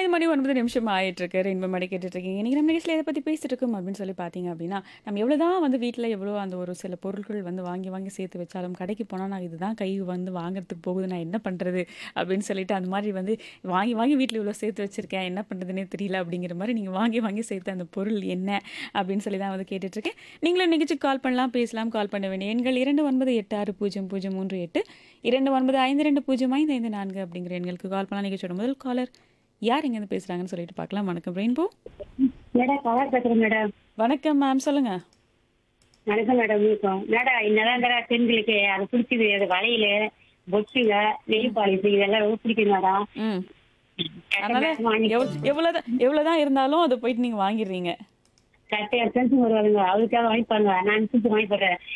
ஐந்து மணி ஒன்பது நிமிஷம் ஆயிட்டு இருக்கு ரெயின்போ மணி கேட்டுட்டு இருக்கீங்க இன்னைக்கு நம்ம நிகழ்ச்சியில் எதை பற்றி பேசிட்டு இருக்கோம் அப்படின்னு சொல்லி பார்த்தீங்க அப்படின்னா நம்ம எவ்வளோதான் வந்து வீட்டில் எவ்வளோ அந்த ஒரு சில பொருட்கள் வந்து வாங்கி வாங்கி சேர்த்து வச்சாலும் கடைக்கு போனால் நான் இதுதான் கை வந்து வாங்குறதுக்கு போகுது நான் என்ன பண்ணுறது அப்படின்னு சொல்லிட்டு அந்த மாதிரி வந்து வாங்கி வாங்கி வீட்டில் இவ்வளோ சேர்த்து வச்சிருக்கேன் என்ன பண்ணுறதுனே தெரியல அப்படிங்கிற மாதிரி நீங்கள் வாங்கி வாங்கி சேர்த்த அந்த பொருள் என்ன அப்படின்னு சொல்லி தான் வந்து கேட்டுட்டு இருக்கேன் நீங்களும் நிகழ்ச்சிக்கு கால் பண்ணலாம் பேசலாம் கால் பண்ண வேண்டிய எண்கள் இரண்டு ஒன்பது எட்டு ஆறு பூஜ்ஜியம் பூஜ்ஜியம் மூன்று எட்டு இரண்டு ஒன்பது ஐந்து ரெண்டு பூஜ்ஜியம் ஐந்து ஐந்து நான்கு அப்படிங்கிற எண்களுக்கு கால் பண்ணலாம் நிகழ்ச்சியோட முதல் காலர் யார் இங்கேருந்து பேசுகிறாங்கன்னு சொல்லிட்டு பார்க்கலாம் வணக்கம் ரெயின்போ மேடம் கவர் பேசுறேன் மேடம் வணக்கம் மேம் சொல்லுங்க வணக்கம் மேடம் இருக்கும் மேடம் இன்னதான் தர பெண்களுக்கு அது பிடிக்குது அது வளையல பொட்டுங்க நெய் பாலிசு இதெல்லாம் ரொம்ப பிடிக்கும் மேடம் ம் அதனால எவ்வளோ எவ்வளோதான் எவ்வளோதான் இருந்தாலும் அதை போயிட்டு நீங்கள் வாங்கிடுறீங்க கரெக்டாக ஃப்ரெண்ட்ஸுங்க வருவாங்க அவருக்காக வாங்கிப்பாங்க நான் ஃப்ரெண்ட்ஸ் வாங்கி போடுறேன்